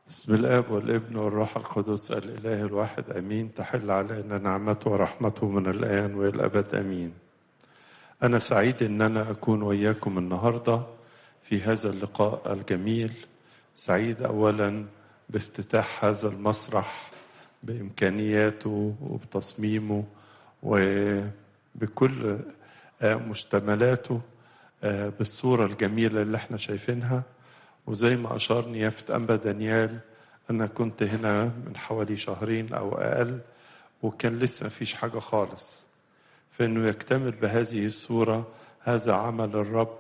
بسم الاب والابن والروح القدس الاله الواحد امين تحل علينا نعمته ورحمته من الان والى الابد امين انا سعيد ان انا اكون وياكم النهارده في هذا اللقاء الجميل سعيد اولا بافتتاح هذا المسرح بامكانياته وبتصميمه وبكل مشتملاته بالصوره الجميله اللي احنا شايفينها وزي ما أشار نيافة أنبا دانيال أنا كنت هنا من حوالي شهرين أو أقل وكان لسه مفيش حاجة خالص فإنه يكتمل بهذه الصورة هذا عمل الرب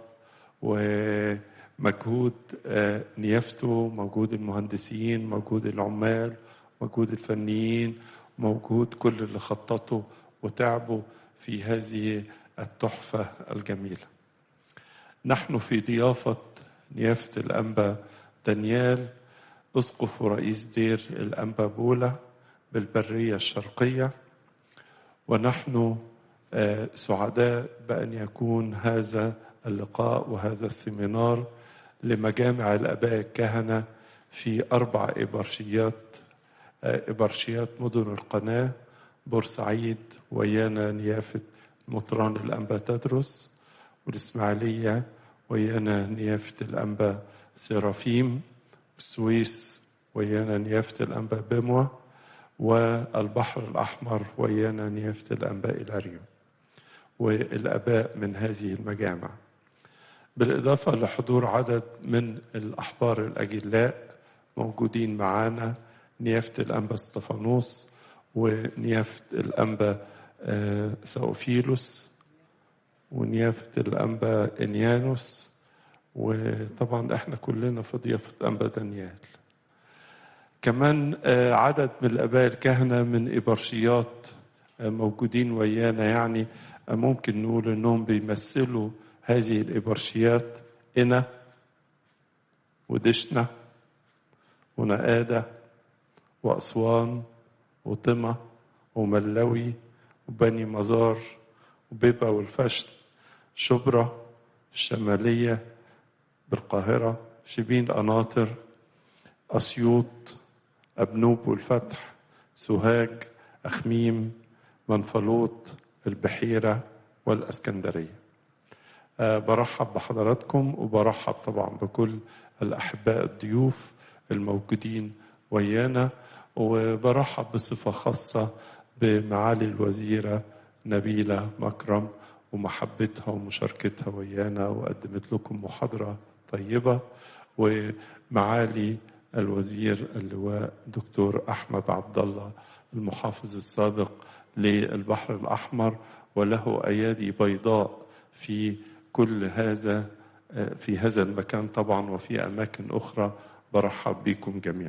ومجهود نيافته مجهود المهندسين مجهود العمال مجهود الفنيين موجود كل اللي خططوا وتعبوا في هذه التحفة الجميلة نحن في ضيافة نيافة الأنبا دانيال أسقف ورئيس دير الأنبا بولا بالبرية الشرقية ونحن سعداء بأن يكون هذا اللقاء وهذا السيمينار لمجامع الآباء الكهنة في أربع إبرشيات إبرشيات مدن القناة بورسعيد ويانا نيافة مطران الأنبا تدرس والإسماعيلية ويانا نيافة الأنبا سيرافيم السويس ويانا نيافة الأنبا بموة والبحر الأحمر ويانا نيافة الأنبا إلاريو والآباء من هذه المجامع بالإضافة لحضور عدد من الأحبار الأجلاء موجودين معانا نيافة الأنبا استفانوس ونيافة الأنبا ساوفيلوس ونيافة الأنبا إنيانوس وطبعا احنا كلنا في ضيافة أنبا دانيال كمان عدد من الآباء الكهنة من إبرشيات موجودين ويانا يعني ممكن نقول إنهم بيمثلوا هذه الإبرشيات إنا ودشنا ونقادة وأسوان وطمة وملوي وبني مزار وبيبا والفشل شبرا الشمالية بالقاهرة شبين قناطر أسيوط أبنوب والفتح سوهاج أخميم منفلوط البحيرة والأسكندرية أه برحب بحضراتكم وبرحب طبعا بكل الأحباء الضيوف الموجودين ويانا وبرحب بصفة خاصة بمعالي الوزيرة نبيلة مكرم ومحبتها ومشاركتها ويانا وقدمت لكم محاضرة طيبة ومعالي الوزير اللواء دكتور أحمد عبد الله المحافظ السابق للبحر الأحمر وله أيادي بيضاء في كل هذا في هذا المكان طبعا وفي أماكن أخرى برحب بكم جميعا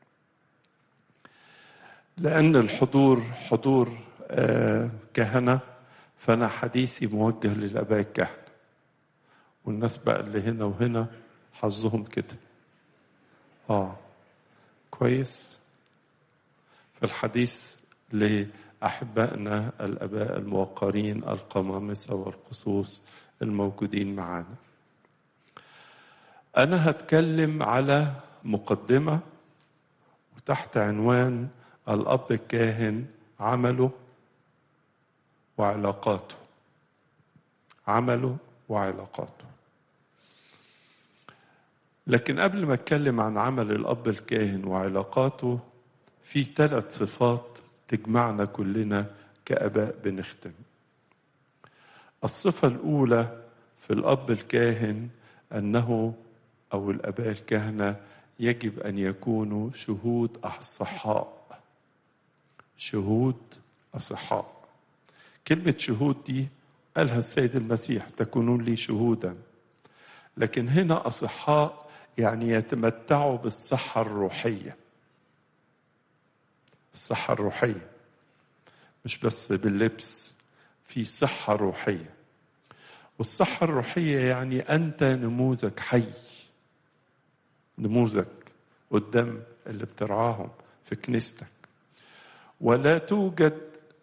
لأن الحضور حضور كهنة فأنا حديثي موجه للآباء الكهنة والناس بقى اللي هنا وهنا حظهم كده آه كويس في الحديث لأحبائنا الآباء الموقرين القمامسة والقصوص الموجودين معانا أنا هتكلم على مقدمة وتحت عنوان الأب الكاهن عمله وعلاقاته عمله وعلاقاته لكن قبل ما اتكلم عن عمل الاب الكاهن وعلاقاته في ثلاث صفات تجمعنا كلنا كاباء بنختم الصفه الاولى في الاب الكاهن انه او الاباء الكهنه يجب ان يكونوا شهود اصحاء شهود اصحاء كلمة شهود دي قالها السيد المسيح تكونون لي شهودا لكن هنا أصحاء يعني يتمتعوا بالصحة الروحية الصحة الروحية مش بس باللبس في صحة روحية والصحة الروحية يعني أنت نموذج حي نموذج قدام اللي بترعاهم في كنيستك ولا توجد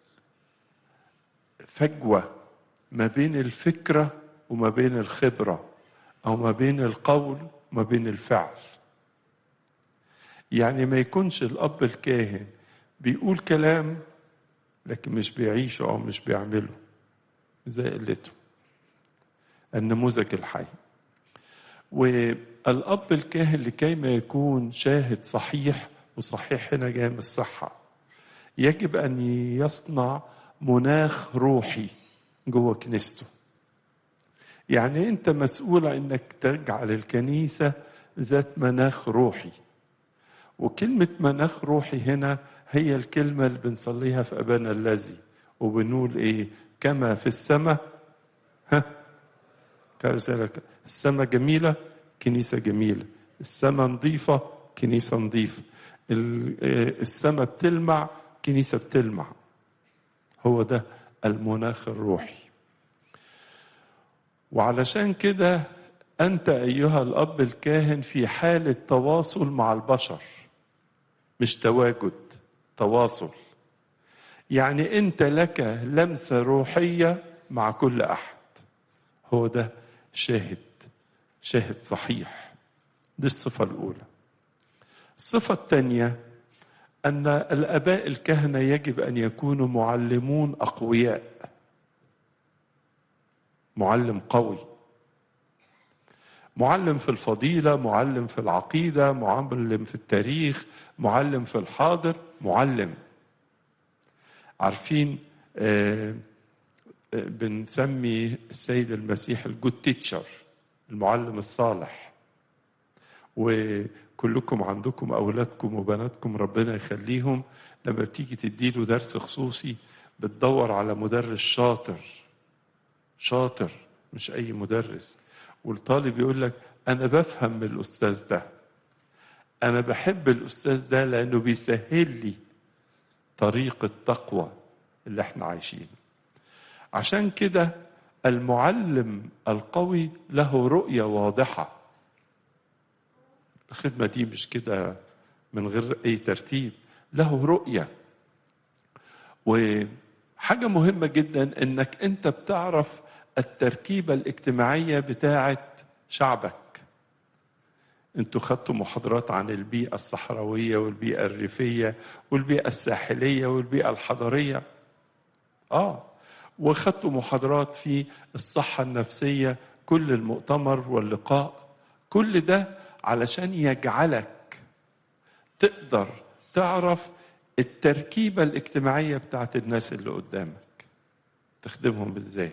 فجوة ما بين الفكرة وما بين الخبرة أو ما بين القول وما بين الفعل يعني ما يكونش الأب الكاهن بيقول كلام لكن مش بيعيشه أو مش بيعمله زي قلته النموذج الحي والأب الكاهن لكي ما يكون شاهد صحيح وصحيح هنا جاي من الصحة يجب أن يصنع مناخ روحي جوه كنيسته يعني أنت مسؤول أنك تجعل الكنيسة ذات مناخ روحي وكلمة مناخ روحي هنا هي الكلمة اللي بنصليها في أبانا الذي وبنقول إيه كما في السماء ها كذلك السماء جميلة كنيسة جميلة السماء نظيفة كنيسة نظيفة السماء بتلمع كنيسة بتلمع هو ده المناخ الروحي وعلشان كده أنت أيها الأب الكاهن في حالة تواصل مع البشر مش تواجد تواصل يعني أنت لك لمسة روحية مع كل أحد هو ده شاهد شاهد صحيح دي الصفة الأولى الصفة الثانية أن الآباء الكهنة يجب أن يكونوا معلمون أقوياء معلم قوي معلم في الفضيلة معلم في العقيدة معلم في التاريخ معلم في الحاضر معلم عارفين آه بنسمي السيد المسيح الجود تيتشر المعلم الصالح وكلكم عندكم أولادكم وبناتكم ربنا يخليهم لما بتيجي تديله درس خصوصي بتدور على مدرس شاطر شاطر مش أي مدرس والطالب يقول لك أنا بفهم من الأستاذ ده أنا بحب الأستاذ ده لأنه بيسهل لي طريق التقوى اللي احنا عايشينه عشان كده المعلم القوي له رؤية واضحة الخدمة دي مش كده من غير أي ترتيب له رؤية وحاجة مهمة جدا إنك أنت بتعرف التركيبة الاجتماعية بتاعة شعبك انتوا خدتوا محاضرات عن البيئة الصحراوية والبيئة الريفية والبيئة الساحلية والبيئة الحضرية اه وخدتوا محاضرات في الصحة النفسية كل المؤتمر واللقاء كل ده علشان يجعلك تقدر تعرف التركيبة الاجتماعية بتاعت الناس اللي قدامك تخدمهم ازاي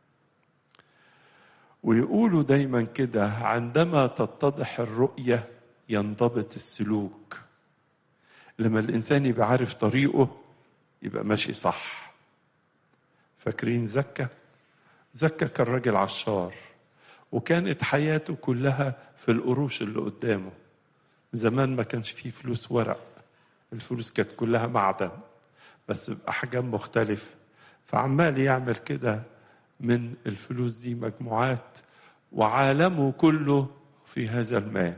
ويقولوا دايما كده عندما تتضح الرؤية ينضبط السلوك لما الإنسان يبقى عارف طريقه يبقى ماشي صح فاكرين زكا زكا كان راجل عشار وكانت حياته كلها في القروش اللي قدامه زمان ما كانش فيه فلوس ورق الفلوس كانت كلها معدن بس بأحجام مختلفة فعمال يعمل كده من الفلوس دي مجموعات وعالمه كله في هذا المال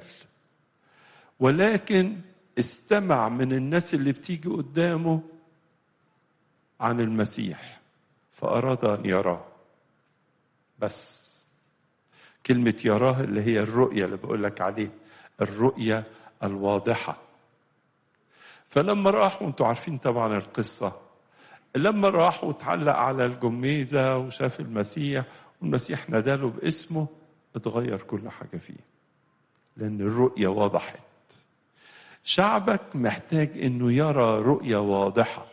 ولكن استمع من الناس اللي بتيجي قدامه عن المسيح فأراد أن يراه بس كلمة يراه اللي هي الرؤية اللي بقول لك عليه الرؤية الواضحة فلما راح وانتوا عارفين طبعا القصة لما راح واتعلق على الجميزة وشاف المسيح والمسيح ناداله باسمه اتغير كل حاجة فيه لأن الرؤية وضحت شعبك محتاج انه يرى رؤية واضحة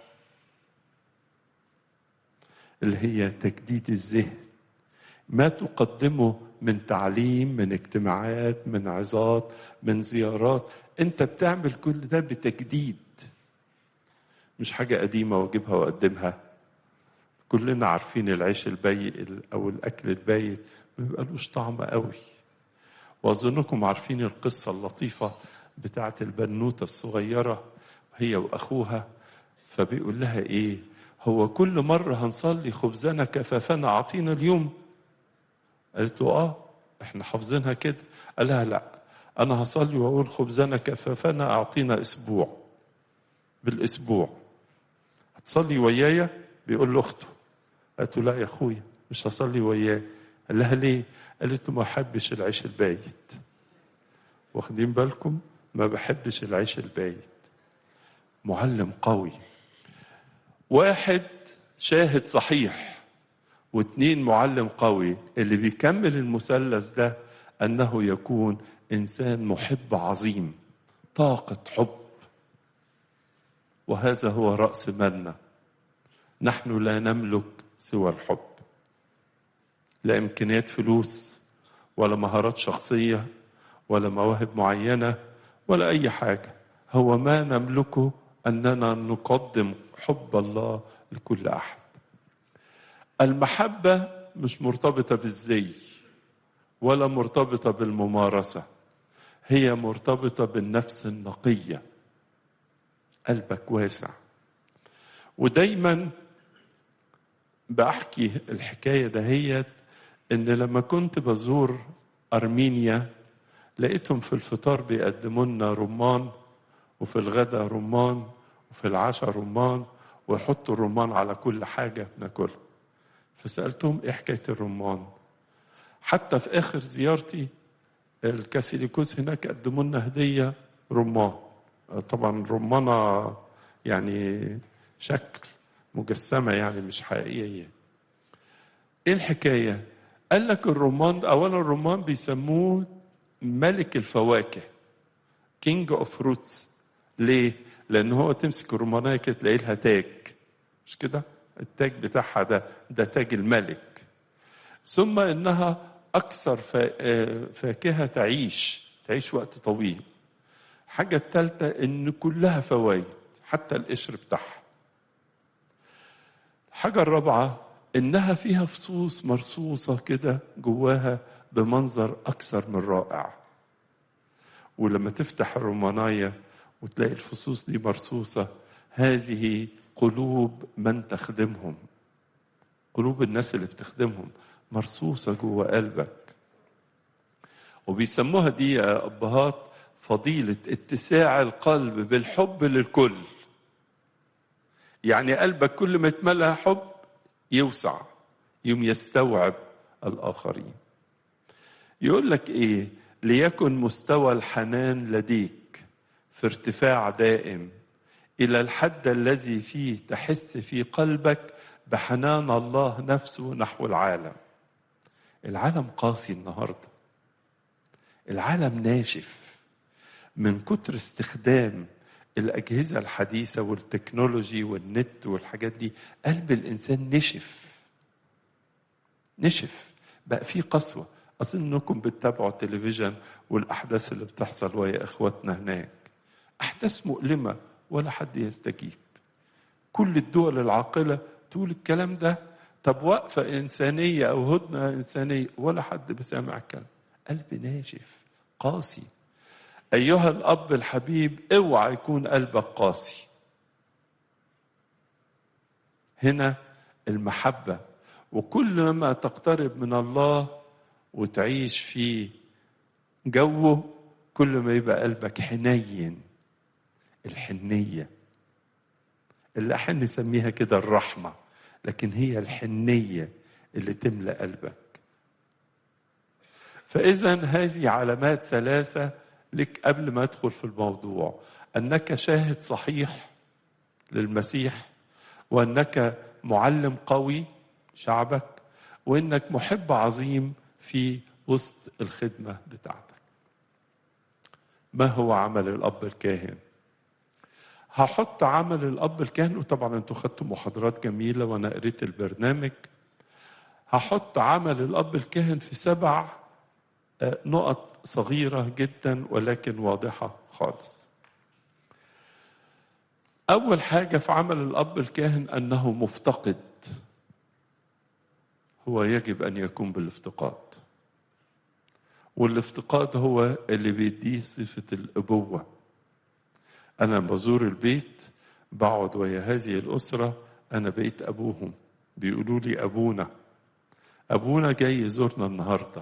اللي هي تجديد الذهن ما تقدمه من تعليم من اجتماعات من عظات من زيارات انت بتعمل كل ده بتجديد مش حاجة قديمة واجيبها واقدمها كلنا عارفين العيش البيت او الاكل البايت ما بيبقالوش طعم قوي واظنكم عارفين القصة اللطيفة بتاعت البنوتة الصغيرة هي واخوها فبيقول لها ايه هو كل مرة هنصلي خبزنا كفافنا أعطينا اليوم قالت له آه إحنا حافظينها كده قال لها لا أنا هصلي وأقول خبزنا كفافنا أعطينا أسبوع بالأسبوع هتصلي ويايا بيقول له أخته قالت له لا يا أخويا مش هصلي وياه قال لها ليه قالت له ما أحبش العيش البايت واخدين بالكم ما بحبش العيش البايت معلم قوي واحد شاهد صحيح واثنين معلم قوي اللي بيكمل المثلث ده انه يكون انسان محب عظيم طاقه حب وهذا هو راس مالنا نحن لا نملك سوى الحب لا امكانيات فلوس ولا مهارات شخصيه ولا مواهب معينه ولا اي حاجه هو ما نملكه اننا نقدم حب الله لكل احد المحبه مش مرتبطه بالزي ولا مرتبطه بالممارسه هي مرتبطه بالنفس النقيه قلبك واسع ودايما بحكي الحكايه دهيت ان لما كنت بزور ارمينيا لقيتهم في الفطار بيقدموا لنا رمان وفي الغداء رمان وفي العشاء رمان ويحطوا الرمان على كل حاجة ناكلها فسألتهم إيه حكاية الرمان حتى في آخر زيارتي الكاثوليكوس هناك قدموا لنا هدية رمان طبعا رمانة يعني شكل مجسمة يعني مش حقيقية ايه الحكاية قال لك الرمان اولا الرمان بيسموه ملك الفواكه كينج اوف فروتس ليه لان هو تمسك الرمانية كده تلاقي لها تاج مش كده التاج بتاعها ده ده تاج الملك ثم انها اكثر فاكهة تعيش تعيش وقت طويل حاجة الثالثة ان كلها فوائد حتى القشر بتاعها الحاجة الرابعة إنها فيها فصوص مرصوصة كده جواها بمنظر أكثر من رائع ولما تفتح الرومانية وتلاقي الفصوص دي مرصوصة هذه قلوب من تخدمهم قلوب الناس اللي بتخدمهم مرصوصة جوا قلبك وبيسموها دي يا أبهات فضيلة اتساع القلب بالحب للكل يعني قلبك كل ما يتملى حب يوسع يوم يستوعب الآخرين يقول لك إيه ليكن مستوى الحنان لديك في ارتفاع دائم إلى الحد الذي فيه تحس في قلبك بحنان الله نفسه نحو العالم العالم قاسي النهارده العالم ناشف من كتر استخدام الأجهزة الحديثة والتكنولوجي والنت والحاجات دي قلب الإنسان نشف نشف بقى في قسوة أظن أنكم بتتابعوا التلفزيون والأحداث اللي بتحصل ويا إخواتنا هناك أحداث مؤلمة ولا حد يستجيب كل الدول العاقلة تقول الكلام ده طب وقفة إنسانية أو هدنة إنسانية ولا حد بسامع الكلام قلب ناشف قاسي أيها الأب الحبيب اوعى يكون قلبك قاسي هنا المحبة وكل ما تقترب من الله وتعيش في جوه كل ما يبقى قلبك حنين الحنية اللي احنا نسميها كده الرحمة لكن هي الحنية اللي تملأ قلبك فإذا هذه علامات ثلاثة لك قبل ما ادخل في الموضوع انك شاهد صحيح للمسيح وانك معلم قوي شعبك وانك محب عظيم في وسط الخدمه بتاعتك ما هو عمل الاب الكاهن هحط عمل الاب الكاهن وطبعا انتوا خدتوا محاضرات جميله وانا قريت البرنامج هحط عمل الاب الكاهن في سبع نقط صغيرة جدا ولكن واضحة خالص. أول حاجة في عمل الأب الكاهن أنه مفتقد. هو يجب أن يكون بالافتقاد. والافتقاد هو اللي بيديه صفة الأبوة. أنا بزور البيت بقعد ويا هذه الأسرة أنا بقيت أبوهم. بيقولوا لي أبونا. أبونا جاي يزورنا النهارده.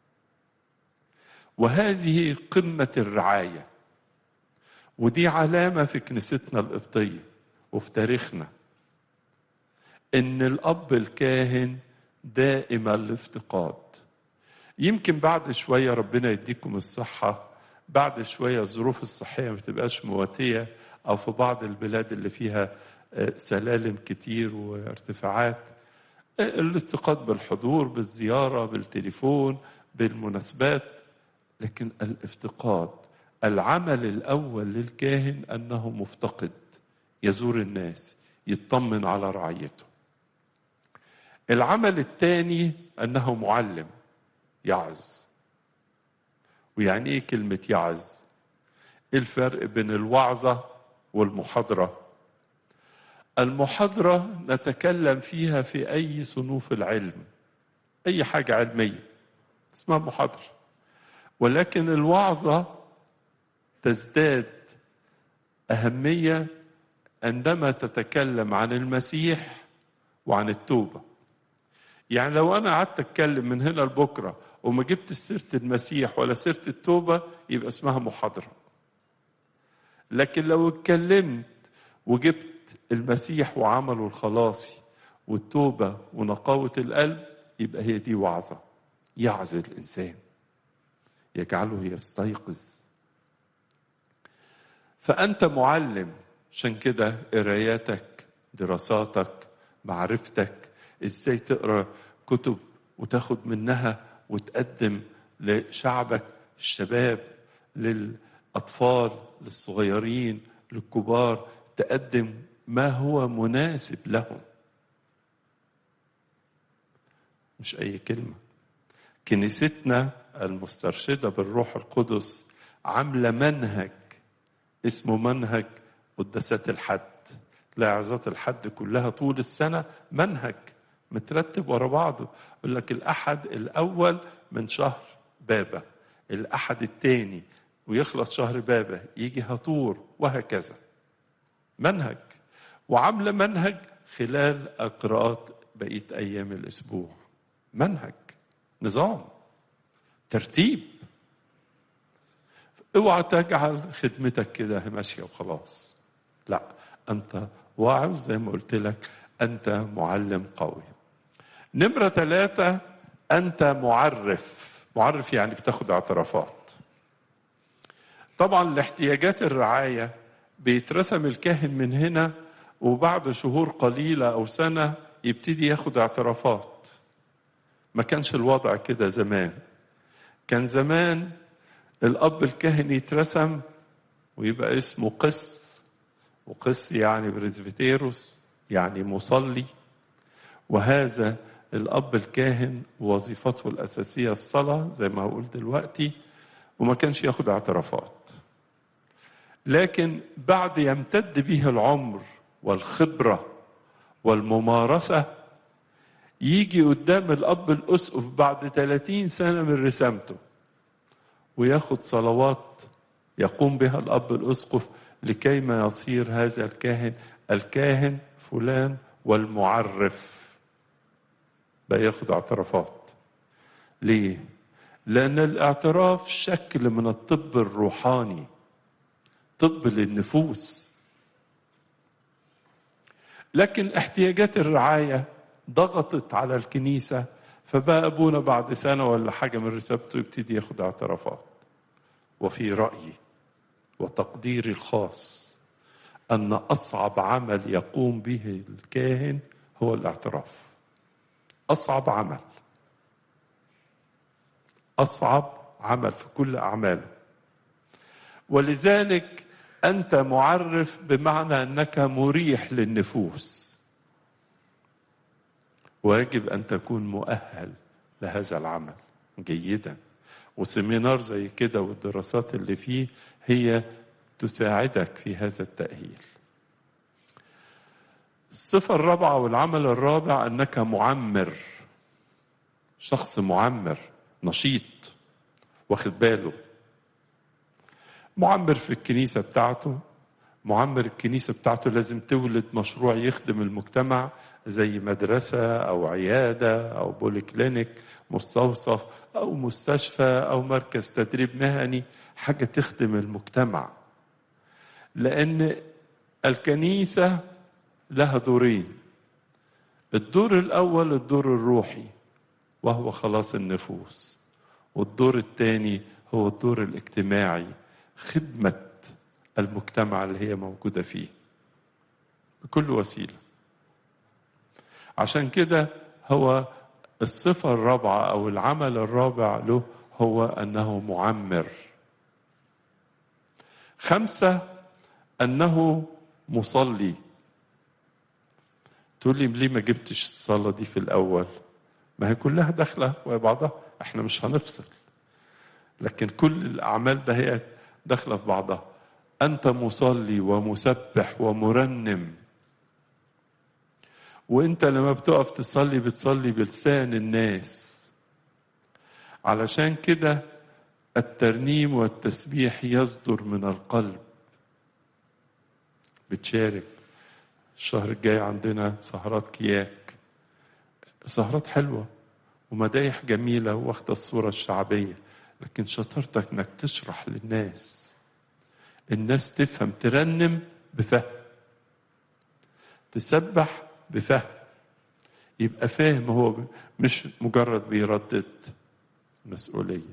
وهذه قمة الرعاية ودي علامة في كنيستنا القبطية وفي تاريخنا إن الأب الكاهن دائم الافتقاد يمكن بعد شوية ربنا يديكم الصحة بعد شوية الظروف الصحية ما بتبقاش مواتية أو في بعض البلاد اللي فيها سلالم كتير وارتفاعات الاستيقاظ بالحضور بالزيارة بالتليفون بالمناسبات لكن الافتقاد العمل الأول للكاهن أنه مفتقد يزور الناس يطمن على رعيته العمل الثاني أنه معلم يعظ ويعني ايه كلمة يعظ ايه الفرق بين الوعظة والمحاضرة المحاضرة نتكلم فيها في أي صنوف العلم أي حاجة علمية اسمها محاضرة ولكن الوعظة تزداد أهمية عندما تتكلم عن المسيح وعن التوبة يعني لو أنا قعدت أتكلم من هنا لبكرة وما جبت سيرة المسيح ولا سيرة التوبة يبقى اسمها محاضرة لكن لو اتكلمت وجبت المسيح وعمله الخلاصي والتوبة ونقاوة القلب يبقى هي دي وعظة يعظ الإنسان يجعله يستيقظ فأنت معلم عشان كده قراياتك دراساتك معرفتك ازاي تقرا كتب وتاخد منها وتقدم لشعبك الشباب للأطفال للصغيرين للكبار تقدم ما هو مناسب لهم مش أي كلمة كنيستنا المسترشدة بالروح القدس عاملة منهج اسمه منهج قداسات الحد لعظات الحد كلها طول السنة منهج مترتب ورا بعضه يقول لك الأحد الأول من شهر بابا الأحد الثاني ويخلص شهر بابا يجي هطور وهكذا منهج وعاملة منهج خلال قراءات بقية أيام الأسبوع منهج نظام ترتيب اوعى تجعل خدمتك كده ماشيه وخلاص لا انت واعظ زي ما قلت لك انت معلم قوي نمرة ثلاثة أنت معرف معرف يعني بتاخد اعترافات طبعا لاحتياجات الرعاية بيترسم الكاهن من هنا وبعد شهور قليلة أو سنة يبتدي ياخد اعترافات ما كانش الوضع كده زمان كان زمان الأب الكاهن يترسم ويبقى اسمه قس وقس يعني بريزبيتيروس يعني مصلي وهذا الأب الكاهن وظيفته الأساسية الصلاة زي ما هقول دلوقتي وما كانش ياخد اعترافات لكن بعد يمتد به العمر والخبرة والممارسة يجي قدام الأب الأسقف بعد 30 سنة من رسامته وياخد صلوات يقوم بها الأب الأسقف لكي ما يصير هذا الكاهن الكاهن فلان والمعرف بقى ياخد اعترافات ليه لأن الاعتراف شكل من الطب الروحاني طب للنفوس لكن احتياجات الرعاية ضغطت على الكنيسة فبقى أبونا بعد سنة ولا حاجة من رسالته يبتدي ياخد اعترافات وفي رأيي وتقديري الخاص أن أصعب عمل يقوم به الكاهن هو الاعتراف أصعب عمل أصعب عمل في كل أعماله ولذلك أنت معرف بمعنى أنك مريح للنفوس ويجب أن تكون مؤهل لهذا العمل جيدا وسيمينار زي كده والدراسات اللي فيه هي تساعدك في هذا التأهيل الصفة الرابعة والعمل الرابع أنك معمر شخص معمر نشيط واخد باله معمر في الكنيسة بتاعته معمر الكنيسة بتاعته لازم تولد مشروع يخدم المجتمع زي مدرسة أو عيادة أو بوليكلينيك مستوصف أو مستشفى أو مركز تدريب مهني حاجة تخدم المجتمع لأن الكنيسة لها دورين الدور الأول الدور الروحي وهو خلاص النفوس والدور الثاني هو الدور الاجتماعي خدمة المجتمع اللي هي موجودة فيه بكل وسيلة عشان كده هو الصفة الرابعة أو العمل الرابع له هو أنه معمر خمسة أنه مصلي تقول لي ليه ما جبتش الصلاة دي في الأول ما هي كلها داخلة ويا بعضها احنا مش هنفصل لكن كل الأعمال ده هي داخلة في بعضها أنت مصلي ومسبح ومرنم وانت لما بتقف تصلي بتصلي بلسان الناس علشان كده الترنيم والتسبيح يصدر من القلب بتشارك الشهر الجاي عندنا سهرات كياك سهرات حلوة ومدايح جميلة واخدة الصورة الشعبية لكن شطارتك انك تشرح للناس الناس تفهم ترنم بفهم تسبح بفهم يبقى فاهم هو مش مجرد بيردد مسؤولية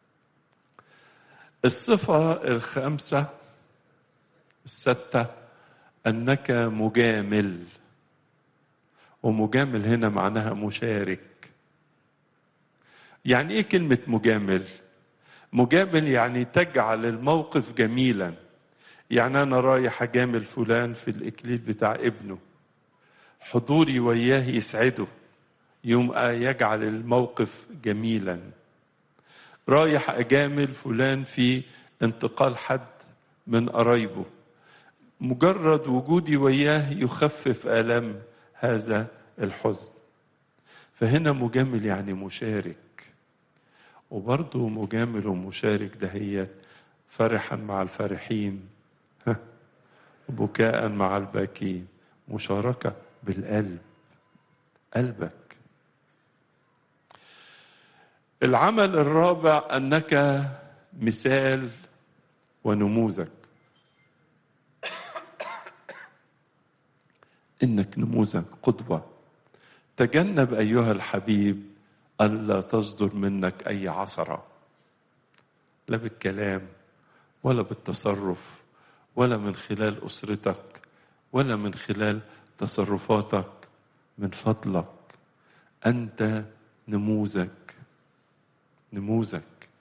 الصفة الخامسة الستة أنك مجامل ومجامل هنا معناها مشارك يعني إيه كلمة مجامل؟ مجامل يعني تجعل الموقف جميلا يعني أنا رايح أجامل فلان في الإكليل بتاع ابنه حضوري وياه يسعده يوم يجعل الموقف جميلا رايح أجامل فلان في انتقال حد من قرايبه مجرد وجودي وياه يخفف آلام هذا الحزن فهنا مجامل يعني مشارك وبرضه مجامل ومشارك دهيت فرحا مع الفرحين بكاء مع الباكين مشاركة بالقلب قلبك العمل الرابع أنك مثال ونموذج انك نموذج قدوه تجنب ايها الحبيب الا تصدر منك اي عثره لا بالكلام ولا بالتصرف ولا من خلال اسرتك ولا من خلال تصرفاتك من فضلك انت نموذج نموذج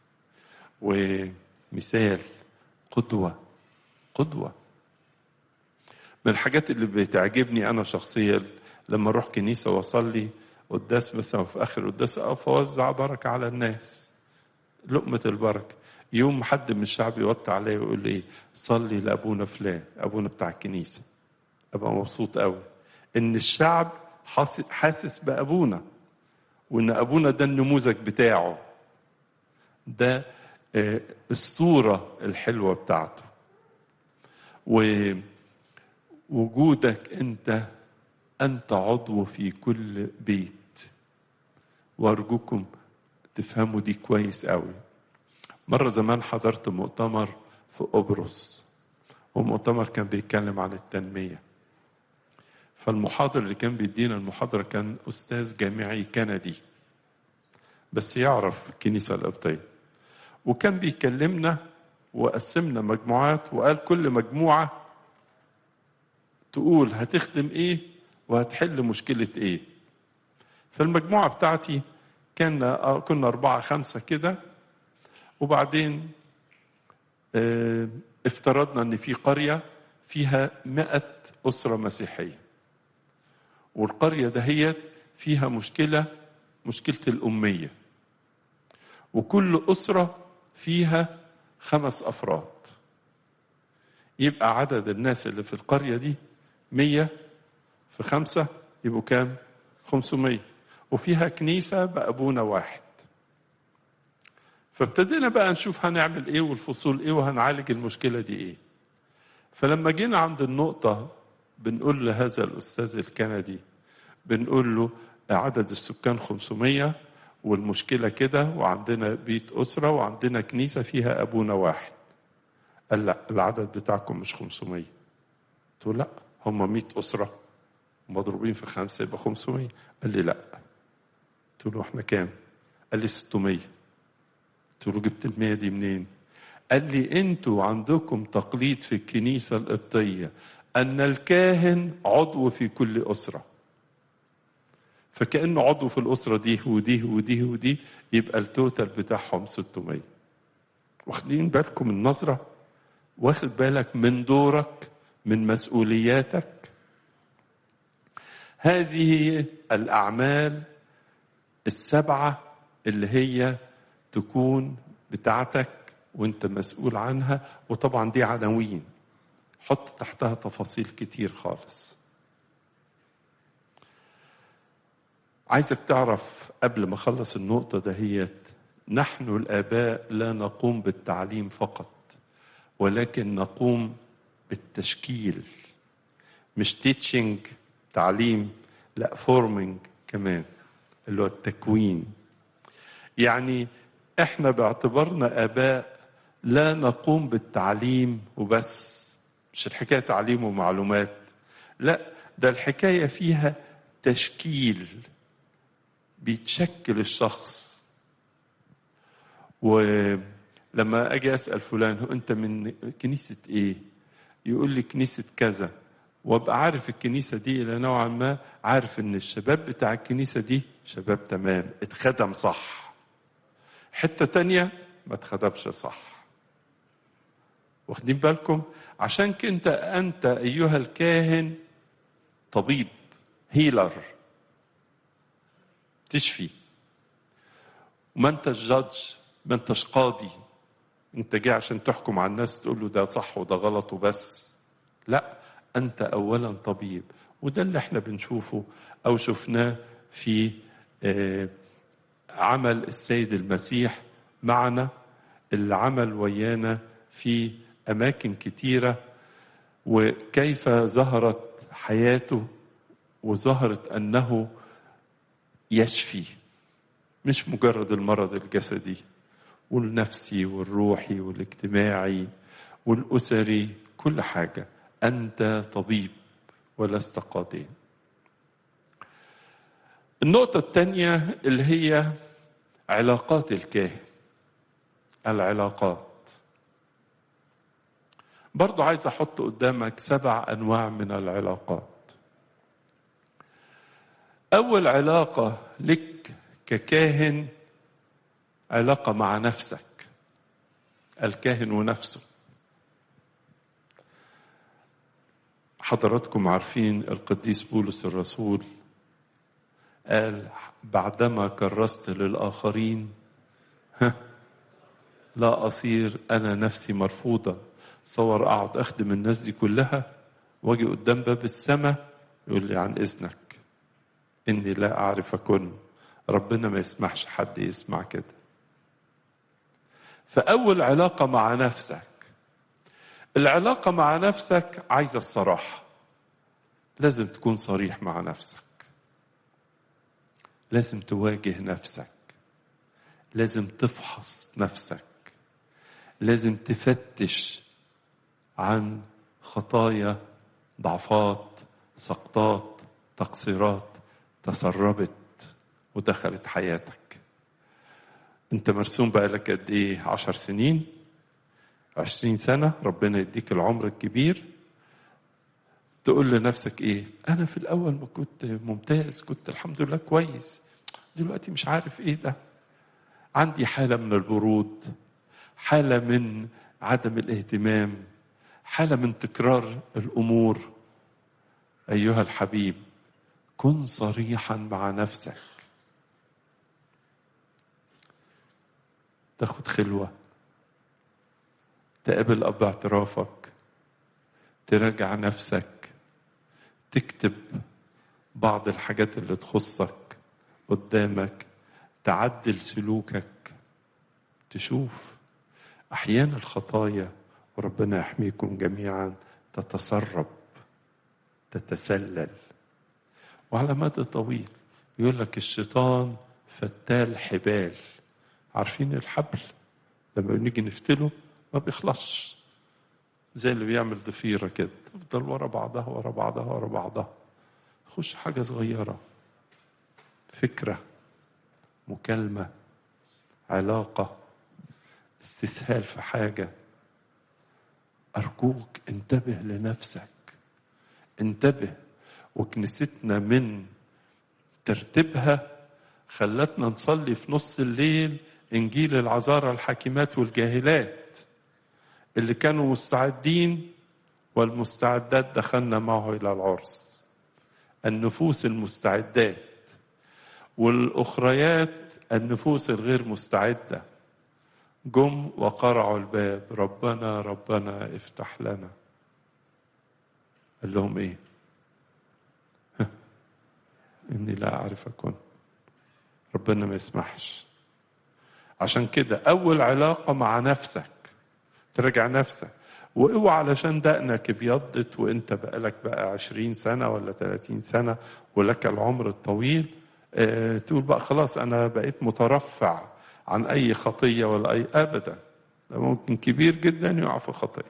ومثال قدوه قدوه من الحاجات اللي بتعجبني انا شخصيا لما اروح كنيسه واصلي قداس مثلا في اخر قداس اقف اوزع بركه على الناس لقمه البركه يوم حد من الشعب يوطي عليا ويقول لي صلي لابونا فلان ابونا بتاع الكنيسه ابقى مبسوط قوي ان الشعب حاسس بابونا وان ابونا ده النموذج بتاعه ده الصوره الحلوه بتاعته و وجودك انت انت عضو في كل بيت وارجوكم تفهموا دي كويس قوي مره زمان حضرت مؤتمر في قبرص ومؤتمر كان بيتكلم عن التنميه فالمحاضر اللي كان بيدينا المحاضره كان استاذ جامعي كندي بس يعرف الكنيسه القبطيه وكان بيكلمنا وقسمنا مجموعات وقال كل مجموعه تقول هتخدم ايه وهتحل مشكلة ايه فالمجموعة بتاعتي كان كنا أربعة خمسة كده وبعدين اه افترضنا ان في قرية فيها مئة أسرة مسيحية والقرية دهيت فيها مشكلة مشكلة الأمية وكل أسرة فيها خمس أفراد يبقى عدد الناس اللي في القرية دي مية في خمسة يبقوا كام خمسمية وفيها كنيسة بأبونا واحد فابتدينا بقى نشوف هنعمل ايه والفصول ايه وهنعالج المشكلة دي ايه فلما جينا عند النقطة بنقول لهذا الأستاذ الكندي بنقول له عدد السكان 500 والمشكلة كده وعندنا بيت أسرة وعندنا كنيسة فيها أبونا واحد قال لا العدد بتاعكم مش 500 قلت له لا هم 100 أسرة مضروبين في خمسة يبقى 500 قال لي لا قلت له احنا كام قال لي 600 قلت له جبت ال 100 دي منين قال لي انتوا عندكم تقليد في الكنيسة القبطية أن الكاهن عضو في كل أسرة فكأنه عضو في الأسرة دي ودي ودي ودي يبقى التوتال بتاعهم 600 واخدين بالكم من النظرة واخد بالك من دورك من مسؤولياتك هذه الأعمال السبعة اللي هي تكون بتاعتك وانت مسؤول عنها وطبعا دي عناوين حط تحتها تفاصيل كتير خالص عايزك تعرف قبل ما اخلص النقطه دهيت نحن الاباء لا نقوم بالتعليم فقط ولكن نقوم بالتشكيل مش تيتشنج تعليم لا فورمنج كمان اللي هو التكوين يعني احنا باعتبارنا اباء لا نقوم بالتعليم وبس مش الحكايه تعليم ومعلومات لا ده الحكايه فيها تشكيل بيتشكل الشخص ولما اجي اسال فلان هو انت من كنيسه ايه يقول لي كنيسه كذا وابقى عارف الكنيسه دي الى نوعا ما عارف ان الشباب بتاع الكنيسه دي شباب تمام اتخدم صح حته تانية ما اتخدمش صح واخدين بالكم عشان كنت انت ايها الكاهن طبيب هيلر تشفي وما انتش جادج ما انتش قاضي انت جاي عشان تحكم على الناس تقول له ده صح وده غلط وبس لا انت اولا طبيب وده اللي احنا بنشوفه او شفناه في عمل السيد المسيح معنا اللي عمل ويانا في اماكن كتيره وكيف ظهرت حياته وظهرت انه يشفي مش مجرد المرض الجسدي والنفسي والروحي والاجتماعي والاسري كل حاجه انت طبيب ولست قاضيا النقطه الثانيه اللي هي علاقات الكاهن العلاقات برضو عايز احط قدامك سبع انواع من العلاقات اول علاقه لك ككاهن علاقه مع نفسك الكاهن ونفسه حضراتكم عارفين القديس بولس الرسول قال بعدما كرست للاخرين لا اصير انا نفسي مرفوضه صور اقعد اخدم الناس دي كلها واجي قدام باب السماء يقول لي عن اذنك اني لا اعرفكن ربنا ما يسمحش حد يسمع كده فاول علاقه مع نفسك العلاقه مع نفسك عايزه الصراحه لازم تكون صريح مع نفسك لازم تواجه نفسك لازم تفحص نفسك لازم تفتش عن خطايا ضعفات سقطات تقصيرات تسربت ودخلت حياتك انت مرسوم بقالك قد ايه عشر سنين عشرين سنة ربنا يديك العمر الكبير تقول لنفسك ايه انا في الاول ما كنت ممتاز كنت الحمد لله كويس دلوقتي مش عارف ايه ده عندي حالة من البرود حالة من عدم الاهتمام حالة من تكرار الأمور أيها الحبيب كن صريحا مع نفسك تاخد خلوة تقابل أب اعترافك تراجع نفسك تكتب بعض الحاجات اللي تخصك قدامك تعدل سلوكك تشوف أحيانا الخطايا وربنا يحميكم جميعا تتسرب تتسلل وعلى مدى طويل يقول لك الشيطان فتال حبال عارفين الحبل لما نيجي نفتله ما بيخلصش زي اللي بيعمل ضفيره كده تفضل ورا بعضها ورا بعضها ورا بعضها خش حاجه صغيره فكره مكالمه علاقه استسهال في حاجه أرجوك انتبه لنفسك انتبه وكنيستنا من ترتيبها خلتنا نصلي في نص الليل انجيل العذارى الحاكمات والجاهلات اللي كانوا مستعدين والمستعدات دخلنا معه الى العرس النفوس المستعدات والاخريات النفوس الغير مستعده جم وقرعوا الباب ربنا ربنا افتح لنا قال لهم ايه اني لا اعرفكم ربنا ما يسمحش عشان كده اول علاقه مع نفسك ترجع نفسك واوعى علشان دقنك ابيضت وانت بقالك بقى عشرين سنه ولا ثلاثين سنه ولك العمر الطويل اه تقول بقى خلاص انا بقيت مترفع عن اي خطيه ولا اي ابدا ده ممكن كبير جدا يقع في خطيه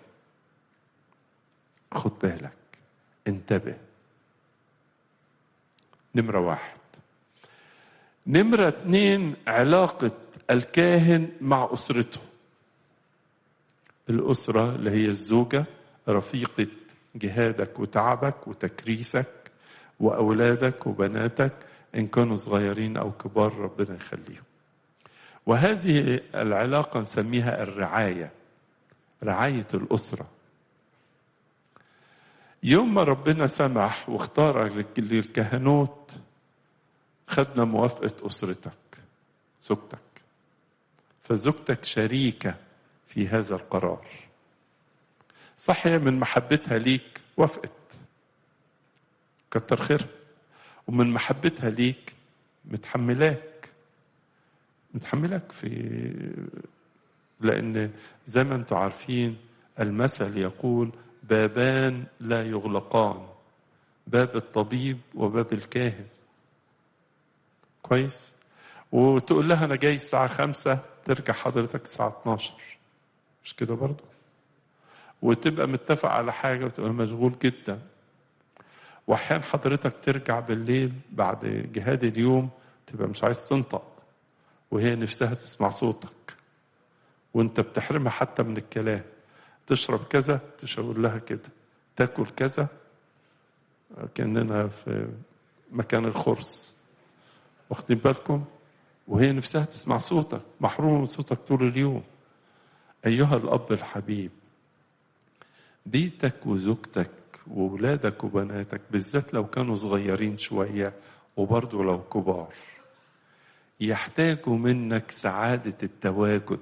خد بالك انتبه نمرة واحد نمرة اتنين علاقة الكاهن مع أسرته الأسرة اللي هي الزوجة رفيقة جهادك وتعبك وتكريسك وأولادك وبناتك إن كانوا صغيرين أو كبار ربنا يخليهم وهذه العلاقة نسميها الرعاية رعاية الأسرة يوم ما ربنا سمح واختار للكهنوت خدنا موافقة أسرتك زوجتك فزوجتك شريكة في هذا القرار صح هي من محبتها ليك وافقت كتر خيرها ومن محبتها ليك متحملاك متحملك في لأن زي ما انتم عارفين المثل يقول بابان لا يغلقان باب الطبيب وباب الكاهن كويس وتقول لها انا جاي الساعة خمسة ترجع حضرتك الساعة 12 مش كده برضو وتبقى متفق على حاجة وتبقى مشغول جدا واحيانا حضرتك ترجع بالليل بعد جهاد اليوم تبقى مش عايز تنطق وهي نفسها تسمع صوتك وانت بتحرمها حتى من الكلام تشرب كذا تشاور لها كده تاكل كذا كاننا في مكان الخرس واخدين بالكم وهي نفسها تسمع صوتك محرومه من صوتك طول اليوم ايها الاب الحبيب بيتك وزوجتك وولادك وبناتك بالذات لو كانوا صغيرين شويه وبرضه لو كبار يحتاجوا منك سعاده التواجد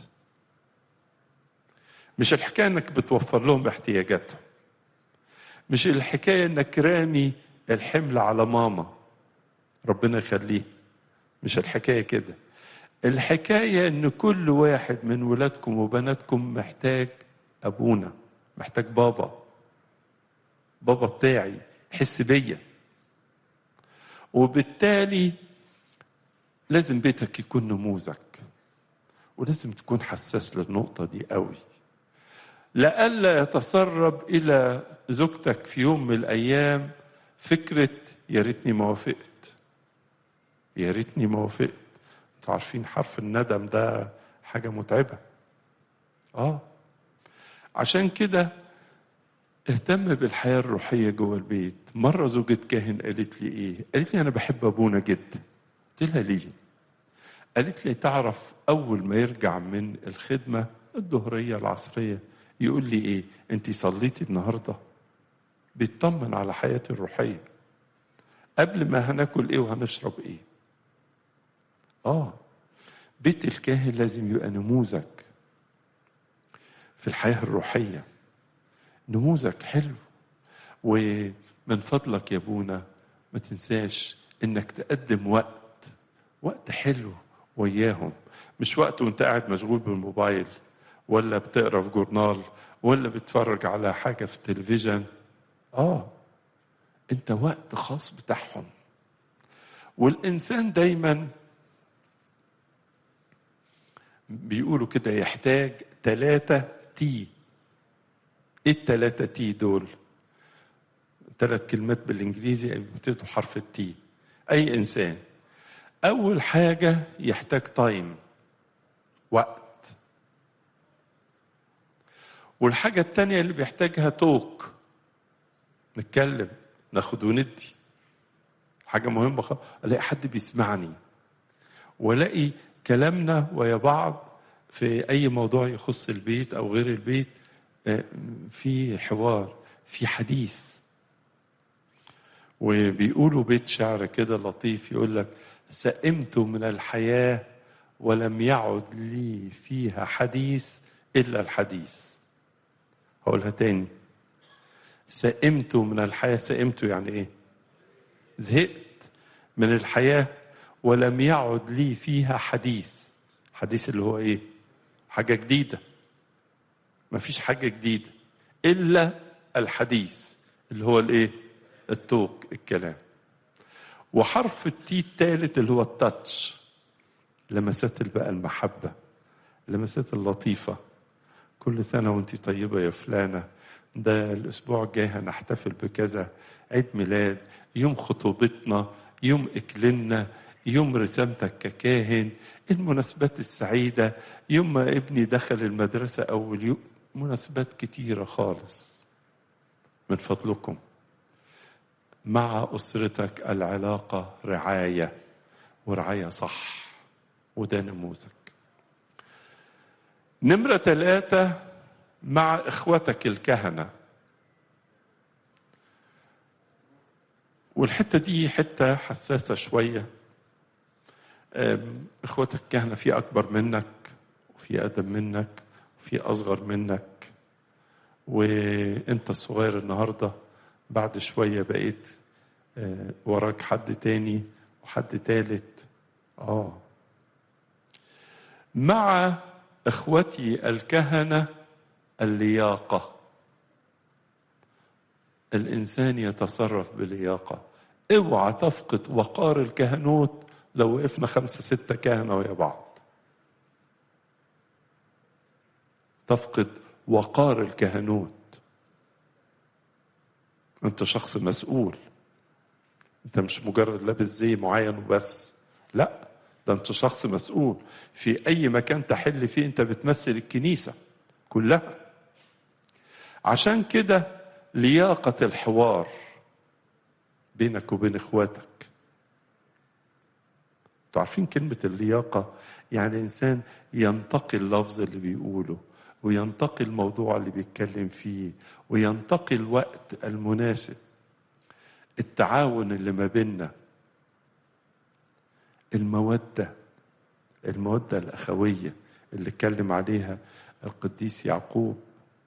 مش الحكايه انك بتوفر لهم احتياجاتهم مش الحكايه انك رامي الحمل على ماما ربنا يخليه مش الحكايه كده الحكايه ان كل واحد من ولادكم وبناتكم محتاج ابونا محتاج بابا بابا بتاعي حس بيا وبالتالي لازم بيتك يكون نموذج ولازم تكون حساس للنقطه دي قوي لئلا يتسرب الى زوجتك في يوم من الايام فكره يا ريتني ما وافقت يا ريتني ما وافقت انتوا عارفين حرف الندم ده حاجه متعبه اه عشان كده اهتم بالحياه الروحيه جوه البيت مره زوجة كاهن قالت لي ايه قالت لي انا بحب ابونا جدا قلت لها ليه قالت لي تعرف اول ما يرجع من الخدمه الظهريه العصريه يقول لي ايه انت صليتي النهارده بيطمن على حياتي الروحيه قبل ما هناكل ايه وهنشرب ايه اه بيت الكاهن لازم يبقى نموذج في الحياه الروحيه نموذج حلو ومن فضلك يا ابونا ما تنساش انك تقدم وقت وقت حلو وياهم مش وقت وانت قاعد مشغول بالموبايل ولا بتقرا في جورنال ولا بتتفرج على حاجه في التلفزيون اه انت وقت خاص بتاعهم والانسان دايما بيقولوا كده يحتاج ثلاثة تي ايه الثلاثة تي دول ثلاث كلمات بالانجليزي بتبتدوا حرف التي اي انسان اول حاجة يحتاج تايم وقت والحاجة التانية اللي بيحتاجها توك نتكلم ناخد وندي حاجة مهمة خالص ألاقي حد بيسمعني والاقي كلامنا ويا بعض في أي موضوع يخص البيت أو غير البيت في حوار في حديث وبيقولوا بيت شعر كده لطيف يقول لك سئمت من الحياة ولم يعد لي فيها حديث إلا الحديث هقولها تاني سئمت من الحياة سئمت يعني إيه زهقت من الحياة ولم يعد لي فيها حديث حديث اللي هو إيه حاجة جديدة مفيش حاجة جديدة إلا الحديث اللي هو الإيه التوك الكلام وحرف التي الثالث اللي هو التاتش لمسات بقى المحبة لمسات اللطيفة كل سنة وانت طيبة يا فلانة ده الأسبوع الجاي هنحتفل بكذا عيد ميلاد يوم خطوبتنا يوم إكلنا يوم رسامتك ككاهن المناسبات السعيدة يوم ما ابني دخل المدرسة أول يوم مناسبات كتيرة خالص من فضلكم مع أسرتك العلاقة رعاية ورعاية صح وده نموذج نمرة ثلاثة مع إخوتك الكهنة والحتة دي حتة حساسة شوية إخوتك الكهنة في أكبر منك وفي أقدم منك وفي أصغر منك وأنت الصغير النهاردة بعد شوية بقيت وراك حد تاني وحد تالت آه مع إخوتي الكهنة اللياقة الإنسان يتصرف بلياقة اوعى تفقد وقار الكهنوت لو وقفنا خمسة ستة كهنة ويا بعض تفقد وقار الكهنوت انت شخص مسؤول انت مش مجرد لابس زي معين وبس لا ده انت شخص مسؤول في اي مكان تحل فيه انت بتمثل الكنيسه كلها عشان كده لياقه الحوار بينك وبين اخواتك انتوا عارفين كلمه اللياقه يعني انسان ينتقي اللفظ اللي بيقوله وينتقي الموضوع اللي بيتكلم فيه وينتقي الوقت المناسب التعاون اللي ما بيننا المودة المودة الأخوية اللي اتكلم عليها القديس يعقوب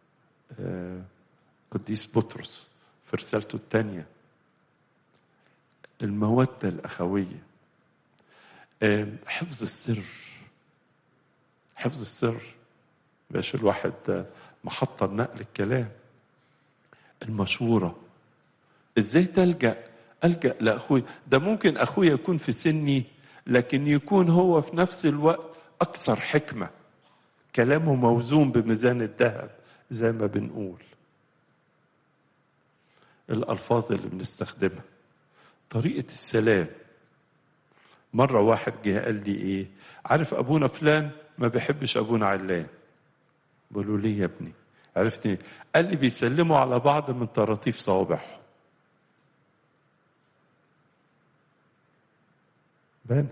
قديس بطرس في رسالته الثانية المودة الأخوية حفظ السر حفظ السر باش الواحد محطة نقل الكلام المشورة ازاي تلجأ ألجأ لأخوي ده ممكن أخوي يكون في سني لكن يكون هو في نفس الوقت أكثر حكمة كلامه موزون بميزان الذهب زي ما بنقول الألفاظ اللي بنستخدمها طريقة السلام مرة واحد جه قال لي إيه عارف أبونا فلان ما بيحبش أبونا علان بقولوا ليه يا ابني عرفتني قال لي بيسلموا على بعض من طراطيف صوابعهم بانت